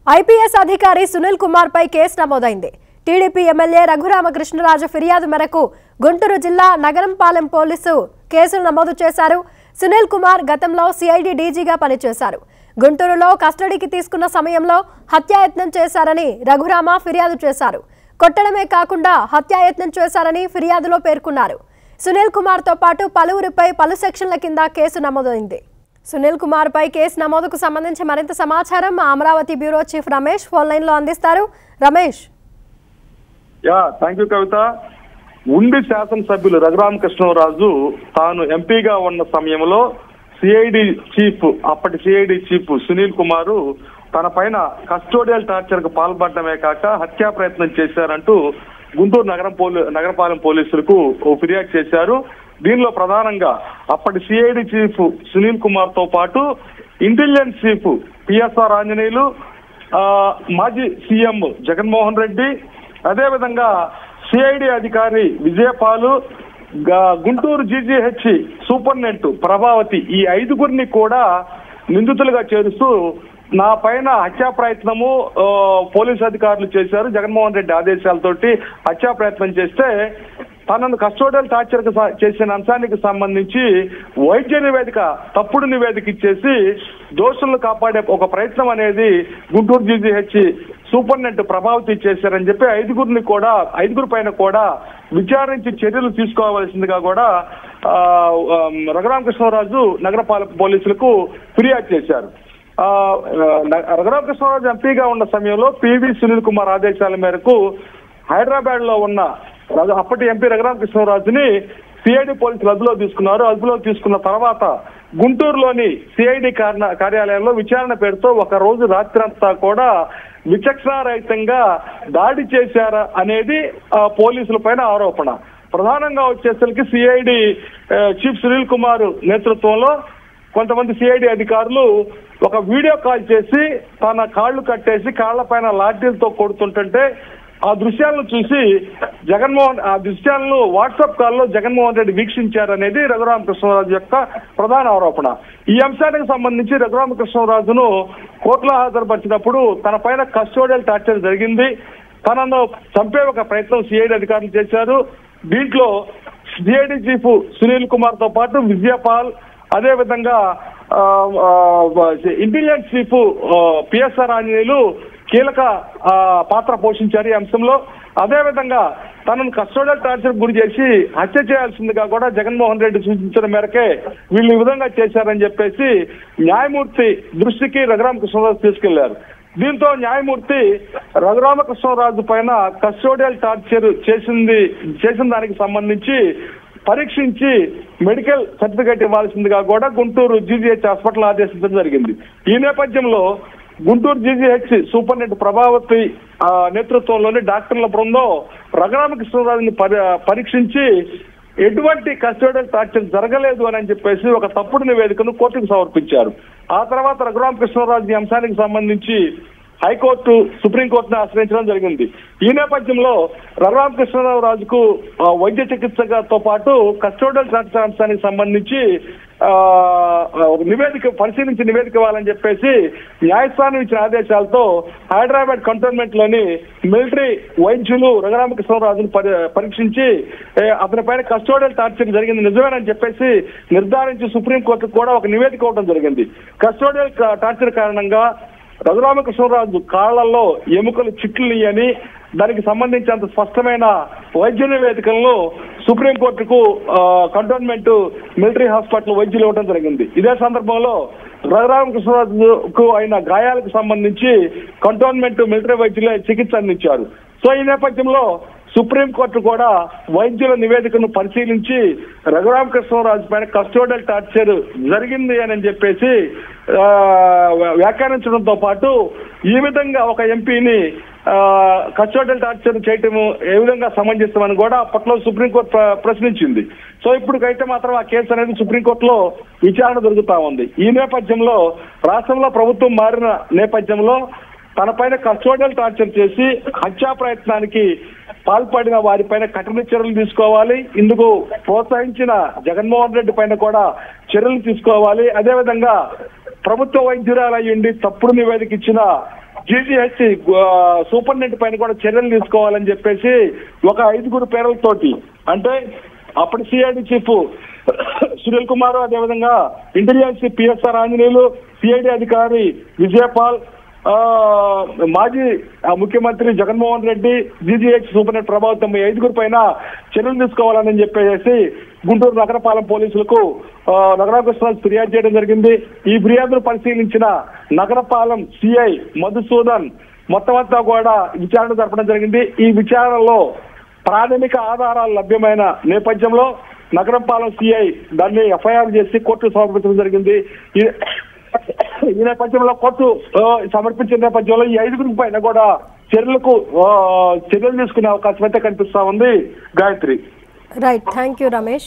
IPS అధికారి సునీల్ కుమార్ పై case నమోదైంది టీడీపీ ఎమ్మెల్యే రఘురామకృష్ణరాజు ఫిర్యాదు మేరకు గుంటూరు జిల్లా నగరంపాలెం పోలీసు కేసులు నమోదు చేశారు సునీల్ కుమార్ గతంలో సిఐడి డీజీగా పనిచేశారు గుంటూరులో కస్టడీకి తీసుకున్న సమయంలో హత్యాయత్నం చేశారని రఘురామ ఫిర్యాదు చేశారు కొట్టడమే కాకుండా హత్యాయత్నం చేశారని ఫిర్యాదులో పేర్కొన్నారు సునీల్ కుమార్తో పాటు పలువురిపై పలు సెక్షన్ల కింద కేసు నమోదైంది సునీల్ కుమార్ పై కేసు నమోదుకు సంబంధించి మరింత సమాచారం మా Amaravati bureau chief Ramesh phone line లో అందిస్తారు Ramesh yeah thank you Kavitha Undi శాసనసభ్యులు రఘురామకృష్ణరాజు తాను ఎంపీగా ఉన్న సమయంలో సిఐడి చీఫ్ అప్పటి సిఐడి చీఫ్ సునీల్ కుమారు తన పైన కస్టోడియల్ టార్చర్ కు పాల్పడటమే కాక హత్యా ప్రయత్నం చేశారంటూ గుంటూరు నగరం పోలీ నగరపాలెం పోలీసులకు ఓ ఫిర్యాదు చేశారు దీనిలో ప్రధానంగా అప్పటి సిఐడి చీఫ్ సునీల్ కుమార్ తో పాటు ఇంటెలిజెన్స్ చీఫ్ పిఎస్ఆర్ ఆంజనేయులు ఆ, మాజీ సీఎం జగన్మోహన్ రెడ్డి అదేవిధంగా సిఐడి అధికారి విజయపాలు గా- గుంటూరు జీజీహెచ్ సూపరింటెండెంట్ ప్రభావతి ఈ ఐదుగురిని కూడా నిందితులుగా చేరుస్తూ నా పైన హత్యా ప్రయత్నము ఆ, పోలీసు అధికారులు చేశారు జగన్మోహన్ రెడ్డి ఆదేశాలతోటి హత్యా ప్రయత్నం చేస్తే తనను కస్టోడియల్ టార్చర్ కు స- చేసిన అంశానికి సంబంధించి వైద్య నివేదిక తప్పుడు నివేదిక ఇచ్చేసి దోషులను కాపాడే ఒక ప్రయత్నం అనేది గుంటూరు జీజీహెచ్ సూపరింటెండెంట్ ప్రభావితం చేశారని చెప్పి ఐదుగురిని కూడా ఐదుగురు పైన కూడా విచారించి చర్యలు తీసుకోవాల్సిందిగా కూడా ఆ, ఆ, రఘురామకృష్ణరాజు నగరపాలక పోలీసులకు ఫిర్యాదు చేశారు ఆ, న- రఘురామకృష్ణరాజు ఎంపీగా ఉన్న సమయంలో పివి సునీల్ కుమార్ ఆదేశాల మేరకు హైదరాబాద్ లో ఉన్న రఘు- అప్పటి ఎంపీ రఘురామకృష్ణరాజుని సిఐడి పోలీసులు అదుపులో తీసుకున్నారు అదుపులో తీసుకున్న తర్వాత గుంటూరులోని సిఐడి కార్న- కార్యాలయంలో విచారణ పేరుతో ఒక రోజు రాత్రంతా కూడా విచక్షణారహితంగా దాడి చేశారా అనేది ఆ, పోలీసుల పైన ఆరోపణ ప్రధానంగా వచ్చేసరికి సిఐడి చీఫ్ సునీల్ కుమార్ నేతృత్వంలో కొంతమంది సిఐడి అధికారులు ఒక వీడియో కాల్ చేసి తన కాళ్ళు కట్టేసి కాళ్ల పైన లాఠీలతో కొడుతుంటుంటే ఆ దృశ్యాలను చూసి జగన్మోహన్ ఆ దృశ్యాలను వాట్సాప్ కాల్లో జగన్మోహన్ రెడ్డి వీక్షించారనేది రఘురామకృష్ణరాజు యొక్క ప్రధాన ఆరోపణ ఈ అంశానికి సంబంధించి రఘురామకృష్ణరాజును కోర్టులో హాజరుపరిచినప్పుడు తన పైన కస్టోడియల్ టార్చర్ జరిగింది తనను చంపే ఒక ప్రయత్నం సిఐడి అధికారులు చేశారు దీంట్లో సిఐడి చీఫ్ సునీల్ కుమార్ తో పాటు విజయపాల్ అదే విధంగా ఆ, ఆ, ఇంటెలిజెన్స్ చీఫ్ పిఎస్ఆర్ ఆంజనేయులు కీలక ఆ, పాత్ర పోషించారు ఈ అంశంలో అదే విధంగా తనను కస్టోడియల్ టార్చర్ గురి చేసి హత్య చేయాల్సిందిగా కూడా జగన్మోహన్ రెడ్డి సూచించిన మేరకే వీళ్ళు ఈ విధంగా చేశారని చెప్పేసి న్యాయమూర్తి దృష్టికి రఘురామకృష్ణరాజు తీసుకెళ్లారు దీంతో న్యాయమూర్తి రఘురామకృష్ణరాజు పైన కస్టోడియల్ టార్చర్ చేసింది చేసిన దానికి సంబంధించి పరీక్షించి మెడికల్ సర్టిఫికేట్ ఇవ్వాల్సిందిగా కూడా గుంటూరు జీజీహెచ్ హాస్పిటల్ ఆదేశించడం జరిగింది ఈ నేపథ్యంలో గుంటూరు జీజీహెచ్ సూపరింటెండెంట్ ప్రభావతి ఆ, నేతృత్వంలోని డాక్టర్ల బృందం రఘురామకృష్ణరాజుని పరి- పరీక్షించి ఎటువంటి కస్టోడియల్ టార్చర్ జరగలేదు అని చెప్పేసి ఒక తప్పుడు నివేదికను కోర్టుకు సమర్పించారు ఆ తర్వాత రఘురామకృష్ణరాజు ఈ అంశానికి సంబంధించి హైకోర్టు సుప్రీంకోర్టును ఆశ్రయించడం జరిగింది ఈ నేపథ్యంలో రఘురామకృష్ణరావు రాజుకు ఆ, వైద్య చికిత్సతో పాటు కస్టోడియల్ టార్చర్ అంశానికి సంబంధించి ఆ, ఒక నివేదిక పరిశీలించి నివేదిక ఇవ్వాలని చెప్పేసి న్యాయస్థానం ఇచ్చిన ఆదేశాలతో హైదరాబాద్ కంటోన్మెంట్ లోని మిలిటరీ వైద్యులు రఘురామకృష్ణరాజును పరి- పరీక్షించి ఏ, అతని పైన కస్టోడియల్ టార్చర్ జరిగింది నిజమేనని చెప్పేసి నిర్ధారించి సుప్రీంకోర్టుకు కూడా ఒక నివేదిక ఇవ్వడం జరిగింది కస్టోడియల్ టార్చర్ కారణంగా రఘురామకృష్ణరాజు కాళ్లలో ఎముకలు చిట్లు అని దానికి సంబంధించినంత స్పష్టమైన వైద్య నివేదికలను సుప్రీంకోర్టుకు ఆ, కంటోన్మెంట్ మిలిటరీ హాస్పిటల్ వైద్యులు ఇవ్వడం జరిగింది ఇదే సందర్భంలో రఘురామకృష్ణరాజుకు అయిన గాయాలకు సంబంధించి కంటోన్మెంట్ మిలిటరీ వైద్యులే చికిత్స అందించారు సో ఈ నేపథ్యంలో సుప్రీంకోర్టు కూడా వైద్యుల నివేదికను పరిశీలించి రఘురామకృష్ణరాజు పైన కస్టోడియల్ టార్చర్ జరిగింది అని చెప్పేసి ఆ, వ్యాఖ్యానించడంతో పాటు ఈ విధంగా ఒక ఎంపీని కస్టోడియల్ టార్చర్ చేయటము ఏ విధంగా సమంజసమని కూడా అప్పట్లో సుప్రీంకోర్టు ప్ర- ప్రశ్నించింది సో ఇప్పటికైతే మాత్రం ఆ కేసు అనేది సుప్రీంకోర్టులో విచారణ జరుగుతా ఉంది ఈ నేపథ్యంలో రాష్ట్రంలో ప్రభుత్వం మారిన నేపథ్యంలో తన పైన కస్టోడియల్ టార్చర్ చేసి హత్యా ప్రయత్నానికి పాల్పడిన వారిపైన కఠిన చర్యలు తీసుకోవాలి ఇందుకు ప్రోత్సహించిన జగన్మోహన్ రెడ్డి పైన కూడా చర్యలు తీసుకోవాలి అదేవిధంగా ప్రభుత్వ వైద్యురాలయ్యుండి తప్పుడు నివేదిక ఇచ్చిన జీజీహెచ్ సూపరింటెండెంట్ పైన కూడా చర్యలు తీసుకోవాలని చెప్పేసి ఒక ఐదుగురు పేర్లతోటి అంటే అప్పటి సిఐడి చీఫ్ సునీల్ కుమార్ అదేవిధంగా ఇంటెలిజెన్స్ పిఎస్ఆర్ ఆంజనేయులు సిఐడి అధికారి విజయపాల్ ఆ, మాజీ ఆ, ముఖ్యమంత్రి జగన్మోహన్ రెడ్డి జీజీహెచ్ సూపరింటెండెంట్ ప్రభావితం ఈ ఐదుగురు పైన చర్యలు తీసుకోవాలని చెప్పేసి గుంటూరు నగరపాలెం పోలీసులకు ఆ, నగరాకృష్ణరాజు ఫిర్యాదు చేయడం జరిగింది ఈ ఫిర్యాదును పరిశీలించిన నగరపాలెం సిఐ మధుసూదన్ మొత్తం అంతా కూడా విచారణ జరపడం జరిగింది ఈ విచారణలో ప్రాథమిక ఆధారాలు లభ్యమైన నేపథ్యంలో నగరపాలెం సిఐ దాన్ని ఎఫ్ఐఆర్ చేసి కోర్టు సమర్పించడం జరిగింది ఈ- ఈ నేపథ్యంలో కోర్టు ఆ, సమర్పించిన నేపథ్యంలో ఈ ఐదుగురి పైన కూడా చర్యలకు ఆ, చర్యలు తీసుకునే అవకాశం అయితే కనిపిస్తా ఉంది Gayathri right thank you Ramesh